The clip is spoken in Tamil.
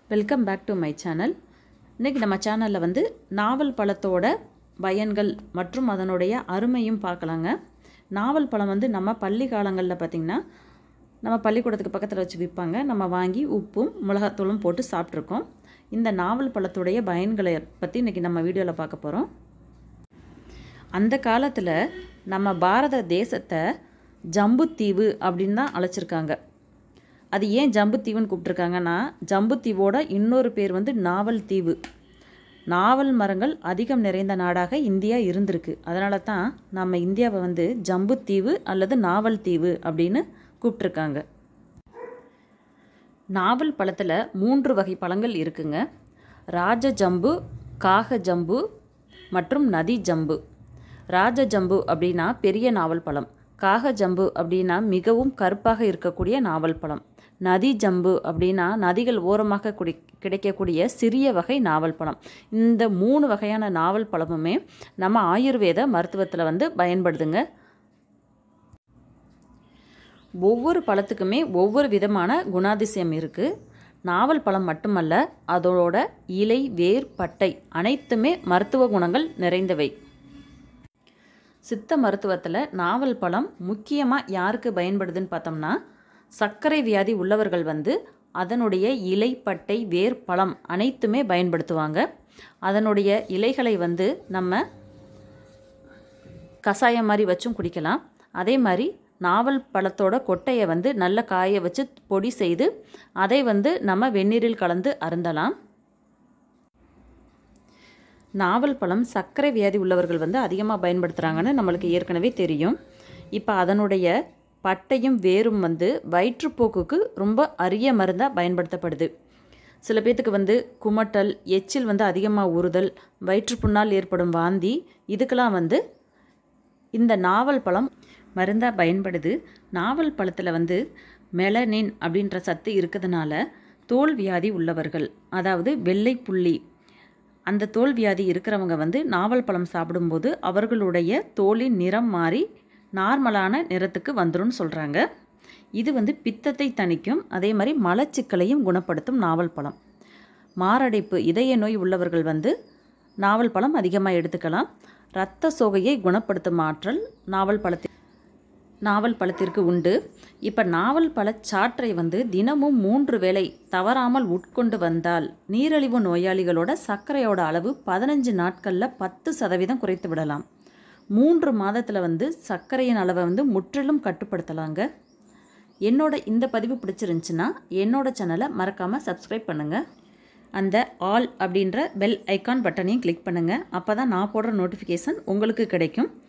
welcome back to my channel இன்றைக்கி நம்ம சேனலில் வந்து நாவல் பழத்தோட பயன்கள் மற்றும் அதனுடைய அருமையும் பார்க்கலாங்க நாவல் பழம் வந்து நம்ம பள்ளி காலங்களில் பார்த்திங்கன்னா நம்ம பள்ளிக்கூடத்துக்கு பக்கத்தில் வச்சு விற்பாங்க நம்ம வாங்கி உப்பும் மிளகாத்தூளும் போட்டு சாப்பிட்ருக்கோம் இந்த நாவல் பழத்துடைய பயன்களை பற்றி இன்றைக்கி நம்ம வீடியோவில் பார்க்க போகிறோம் அந்த காலத்தில் நம்ம பாரத தேசத்தை ஜம்புத்தீவு அப்படின்னு தான் அழைச்சிருக்காங்க அது ஏன் ஜம்புத்தீவுன்னு கூப்பிட்ருக்காங்கன்னா ஜம்புத்தீவோட இன்னொரு பேர் வந்து நாவல் தீவு நாவல் மரங்கள் அதிகம் நிறைந்த நாடாக இந்தியா இருந்திருக்கு அதனால தான் நம்ம இந்தியாவை வந்து ஜம்புத்தீவு அல்லது நாவல் தீவு அப்படின்னு கூப்பிட்ருக்காங்க நாவல் பழத்தில் மூன்று வகை பழங்கள் இருக்குங்க ராஜ ஜம்பு காக ஜம்பு மற்றும் நதி ஜம்பு ராஜ ஜம்பு அப்படின்னா பெரிய நாவல் பழம் காக ஜம்பு அப்படின்னா மிகவும் கருப்பாக இருக்கக்கூடிய நாவல் பழம் நதி ஜம்பு அப்படின்னா நதிகள் ஓரமாக குடி கிடைக்கக்கூடிய சிறிய வகை நாவல் பழம் இந்த மூணு வகையான நாவல் பழமுமே நம்ம ஆயுர்வேத மருத்துவத்தில் வந்து பயன்படுதுங்க ஒவ்வொரு பழத்துக்குமே ஒவ்வொரு விதமான குணாதிசயம் இருக்குது நாவல் பழம் மட்டுமல்ல அதோட இலை வேர் பட்டை அனைத்துமே மருத்துவ குணங்கள் நிறைந்தவை சித்த மருத்துவத்தில் நாவல் பழம் முக்கியமாக யாருக்கு பயன்படுதுன்னு பார்த்தோம்னா சர்க்கரை வியாதி உள்ளவர்கள் வந்து அதனுடைய இலை பட்டை வேர் பழம் அனைத்துமே பயன்படுத்துவாங்க அதனுடைய இலைகளை வந்து நம்ம கஷாயம் மாதிரி வச்சும் குடிக்கலாம் அதே மாதிரி நாவல் பழத்தோட கொட்டையை வந்து நல்ல காய வச்சு பொடி செய்து அதை வந்து நம்ம வெந்நீரில் கலந்து அருந்தலாம் நாவல் பழம் சர்க்கரை வியாதி உள்ளவர்கள் வந்து அதிகமாக பயன்படுத்துகிறாங்கன்னு நம்மளுக்கு ஏற்கனவே தெரியும் இப்போ அதனுடைய பட்டையும் வேரும் வந்து வயிற்றுப்போக்குக்கு ரொம்ப அரிய மருந்தாக பயன்படுத்தப்படுது சில பேர்த்துக்கு வந்து குமட்டல் எச்சில் வந்து அதிகமாக ஊறுதல் வயிற்றுப்புண்ணால் ஏற்படும் வாந்தி இதுக்கெல்லாம் வந்து இந்த நாவல் பழம் மருந்தாக பயன்படுது நாவல் பழத்தில் வந்து மெலனின் அப்படின்ற சத்து இருக்கிறதுனால தோல் வியாதி உள்ளவர்கள் அதாவது வெள்ளை புள்ளி அந்த தோல் வியாதி இருக்கிறவங்க வந்து நாவல் பழம் சாப்பிடும்போது அவர்களுடைய தோலின் நிறம் மாறி நார்மலான நிறத்துக்கு வந்துடும் சொல்கிறாங்க இது வந்து பித்தத்தை தணிக்கும் அதே மாதிரி மலச்சிக்கலையும் குணப்படுத்தும் நாவல் பழம் மாரடைப்பு இதய நோய் உள்ளவர்கள் வந்து நாவல் பழம் அதிகமாக எடுத்துக்கலாம் இரத்த சோகையை குணப்படுத்தும் ஆற்றல் நாவல் பழத்தில் நாவல் பழத்திற்கு உண்டு இப்போ நாவல் பழச்சாற்றை வந்து தினமும் மூன்று வேளை தவறாமல் உட்கொண்டு வந்தால் நீரிழிவு நோயாளிகளோட சர்க்கரையோட அளவு பதினஞ்சு நாட்களில் பத்து சதவீதம் குறைத்து விடலாம் மூன்று மாதத்தில் வந்து சர்க்கரையின் அளவை வந்து முற்றிலும் கட்டுப்படுத்தலாங்க என்னோட இந்த பதிவு பிடிச்சிருந்துச்சுன்னா என்னோட சேனலை மறக்காமல் சப்ஸ்கிரைப் பண்ணுங்கள் அந்த ஆல் அப்படின்ற பெல் ஐக்கான் பட்டனையும் கிளிக் பண்ணுங்கள் அப்போ தான் நான் போடுற நோட்டிஃபிகேஷன் உங்களுக்கு கிடைக்கும்